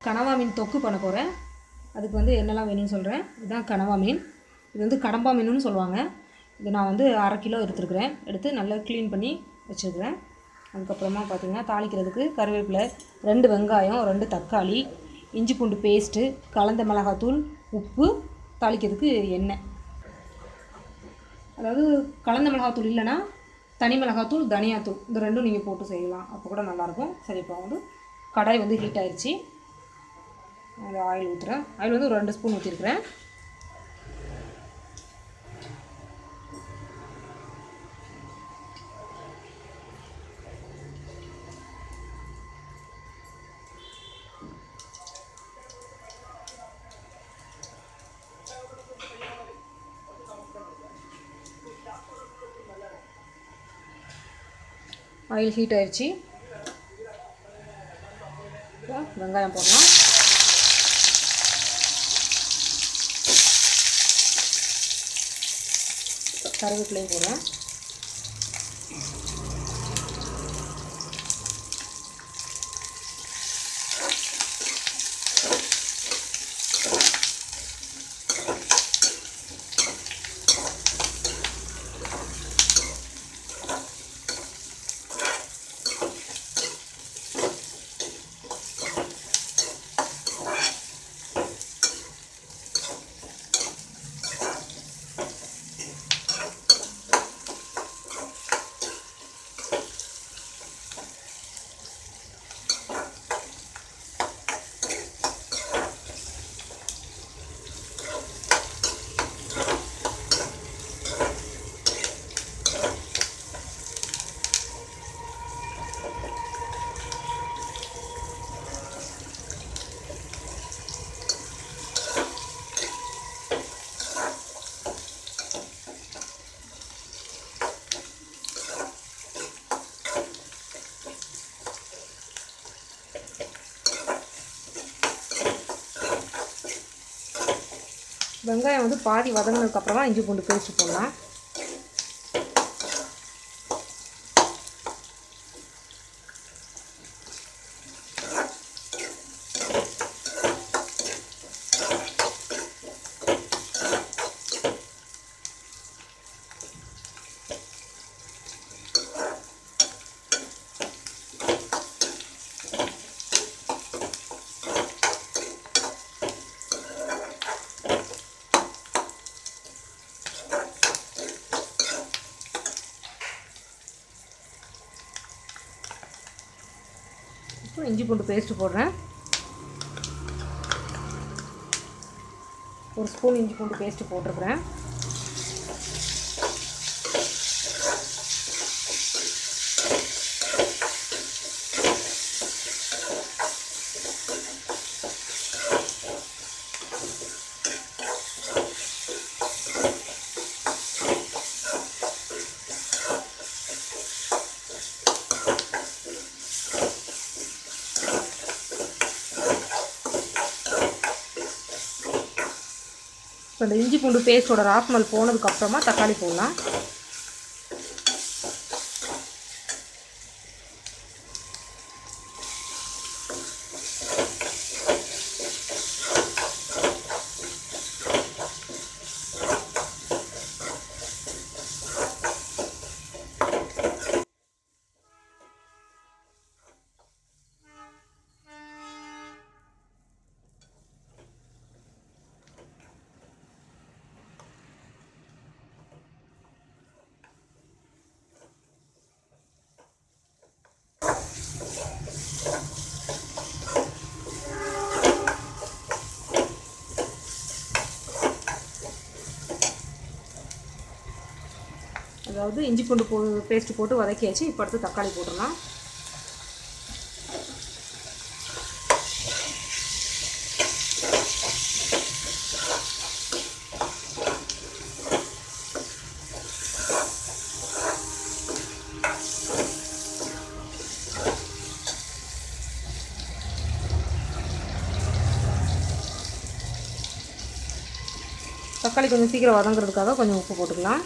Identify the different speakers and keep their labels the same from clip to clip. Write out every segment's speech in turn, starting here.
Speaker 1: கனவா மீன் தொக்கு பண்ண போகிறேன் அதுக்கு வந்து என்னெல்லாம் வேணும்னு சொல்கிறேன் இதுதான் கனவா மீன் இது வந்து கடம்பா மீனுன்னு சொல்லுவாங்க இது நான் வந்து அரை கிலோ எடுத்துருக்குறேன் எடுத்து நல்லா க்ளீன் பண்ணி வச்சுருக்கிறேன் அதுக்கப்புறமா பார்த்திங்கன்னா தாளிக்கிறதுக்கு கருவேப்பிலை ரெண்டு வெங்காயம் ரெண்டு தக்காளி இஞ்சி பூண்டு பேஸ்ட்டு கலந்த மிளகாத்தூள் உப்பு தாளிக்கிறதுக்கு எண்ணெய் அதாவது கலந்த மிளகாத்தூள் இல்லைன்னா தனி மிளகாத்தூள் தனியாத்தூள் இந்த ரெண்டும் நீங்கள் போட்டு செய்யலாம் அப்போ கூட நல்லாயிருக்கும் சரி இப்போ வந்து கடாய் வந்து ஹீட் ஆயிடுச்சு அது ஆயில் ஊற்றுறேன் ஆயில் வந்து ஒரு ரெண்டு ஸ்பூன் ஊற்றிருக்கிறேன் ஆயில் ஹீட் ஆயிடுச்சு இப்போ வெங்காயம் போடலாம் கருவேப்பிலையும் போடுறேன் வெங்காயம் வந்து பாதி வதங்கினதுக்கப்புறமா இஞ்சி பூண்டு பேஸ்ட் போடலாம் இப்போ இஞ்சி பூண்டு பேஸ்ட்டு போடுறேன் ஒரு ஸ்பூன் இஞ்சி பூண்டு பேஸ்ட்டு போட்டிருக்கிறேன் இப்போ இந்த இஞ்சி பூண்டு பேஸ்ட்டோட ராஸ்மல் போனதுக்கப்புறமா தக்காளி போடலாம் அதாவது இஞ்சி பூண்டு போ பேஸ்ட்டு போட்டு வதக்கியாச்சு இப்போ அடுத்து தக்காளி போட்டுடலாம் தக்காளி கொஞ்சம் சீக்கிரம் வதங்குறதுக்காக கொஞ்சம் உப்பு போட்டுக்கலாம்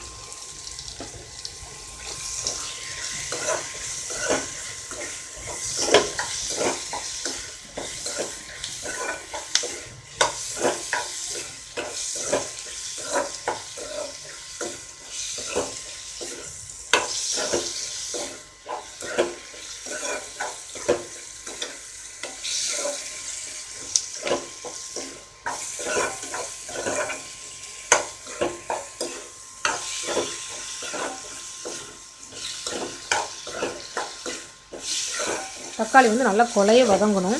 Speaker 1: தக்காளி வந்து நல்லா கொலைய வதங்கணும்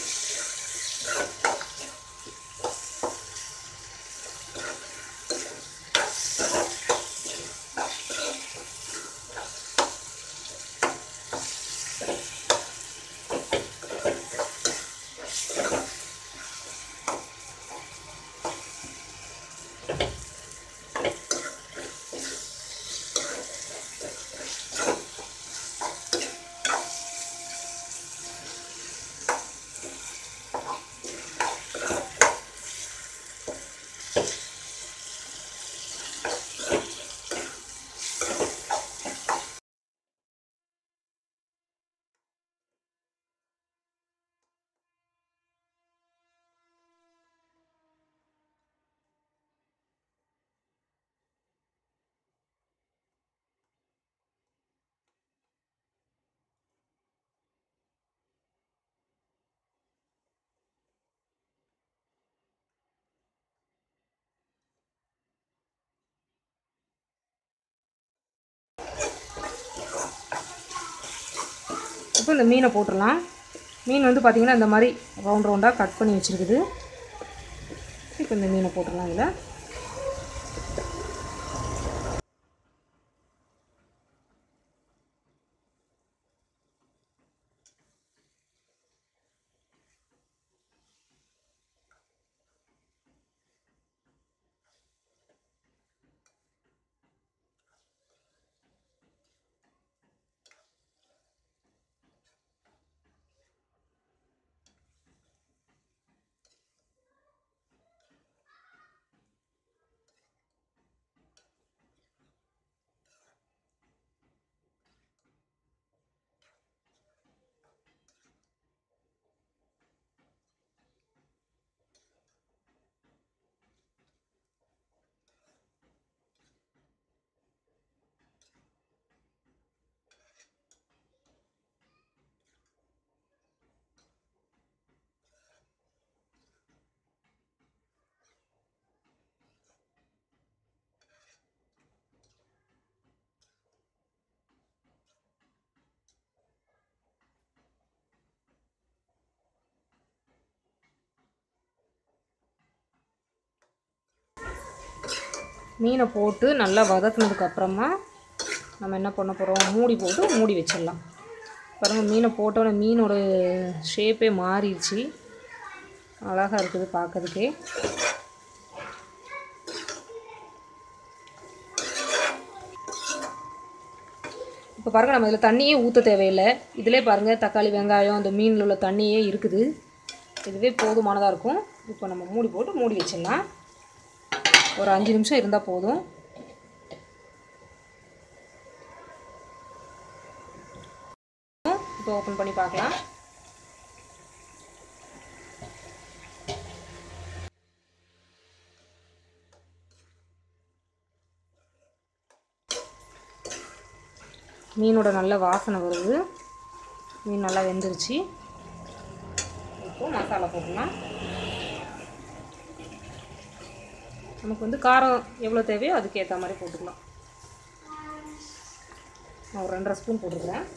Speaker 1: இப்போ இந்த மீனை போட்டுடலாம் மீன் வந்து பார்த்திங்கன்னா இந்த மாதிரி ரவுண்ட் ரவுண்டாக கட் பண்ணி வச்சுருக்குது இப்போ இந்த மீனை போட்டுடலாம் இதில் மீனை போட்டு நல்லா வதக்குனதுக்கு அப்புறமா நம்ம என்ன பண்ண போகிறோம் மூடி போட்டு மூடி வச்சிடலாம் பாருங்க மீனை போட்டோன்னே மீனோட ஷேப்பே மாறிடுச்சு அழகாக இருக்குது பார்க்கறதுக்கே இப்போ பாருங்கள் நம்ம இதில் தண்ணியே ஊற்ற தேவையில்லை இதிலே பாருங்கள் தக்காளி வெங்காயம் அந்த மீனில் உள்ள தண்ணியே இருக்குது இதுவே போதுமானதாக இருக்கும் இப்போ நம்ம மூடி போட்டு மூடி வச்சிடலாம் ஒரு அஞ்சு நிமிஷம் இருந்தால் போதும் இப்போ ஓப்பன் பண்ணி பார்க்கலாம் மீனோட நல்ல வாசனை வருது மீன் நல்லா வெந்துருச்சு இப்போ மசாலா போடலாம் நமக்கு வந்து காரம் எவ்வளோ தேவையோ அதுக்கு ஏற்ற மாதிரி போட்டுக்கலாம் நான் ஒரு ரெண்டரை ஸ்பூன் போட்டுருக்கிறேன்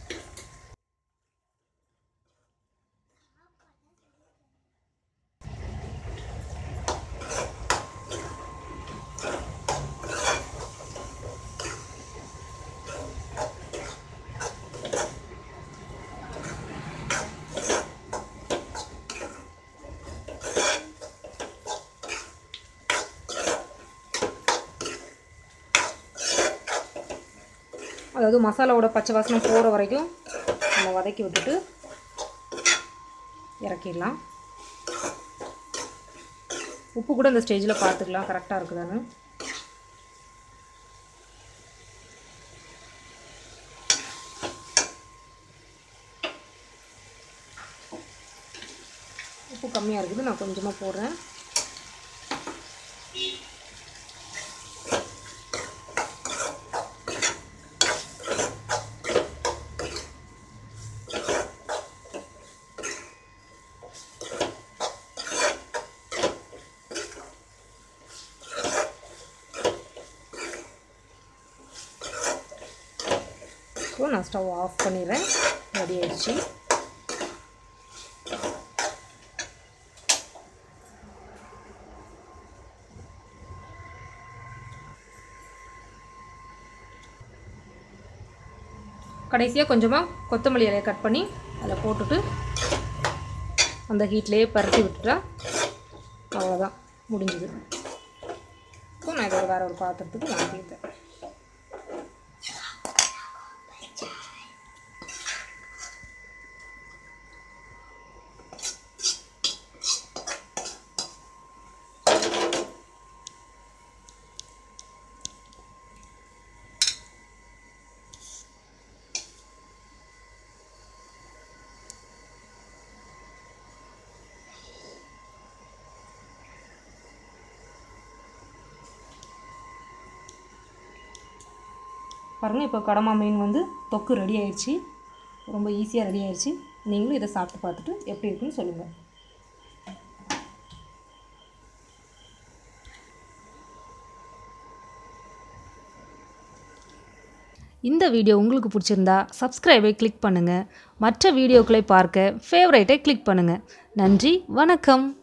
Speaker 1: அதாவது மசாலாவோட பச்சை வாசனை போகிற வரைக்கும் நம்ம வதக்கி விட்டுட்டு இறக்கிடலாம் உப்பு கூட இந்த ஸ்டேஜில் பார்த்துக்கலாம் கரெக்டாக இருக்குதான்னு உப்பு கம்மியாக இருக்குது நான் கொஞ்சமாக போடுறேன் ஸோ நான் ஸ்டவ் ஆஃப் பண்ணிடுறேன் ரெடி ஆயிடுச்சு கடைசியாக கொஞ்சமாக கொத்தமல்லி இலையை கட் பண்ணி அதில் போட்டுட்டு அந்த ஹீட்லேயே பரட்டி விட்டுட்டா அவ்வளோதான் முடிஞ்சுது இப்போ நான் இதை வேறு ஒரு பாத்திரத்துக்கு மாற்றிக்கிட்டேன் பாருங்கள் இப்போ கடமா மீன் வந்து தொக்கு ரெடி ஆயிடுச்சு ரொம்ப ஈஸியாக ரெடி ஆயிடுச்சு நீங்களும் இதை சாப்பிட்டு பார்த்துட்டு எப்படி இருக்குன்னு சொல்லுங்கள் இந்த வீடியோ உங்களுக்கு பிடிச்சிருந்தா சப்ஸ்கிரைபை கிளிக் பண்ணுங்கள் மற்ற வீடியோக்களை பார்க்க ஃபேவரைட்டை கிளிக் பண்ணுங்கள் நன்றி வணக்கம்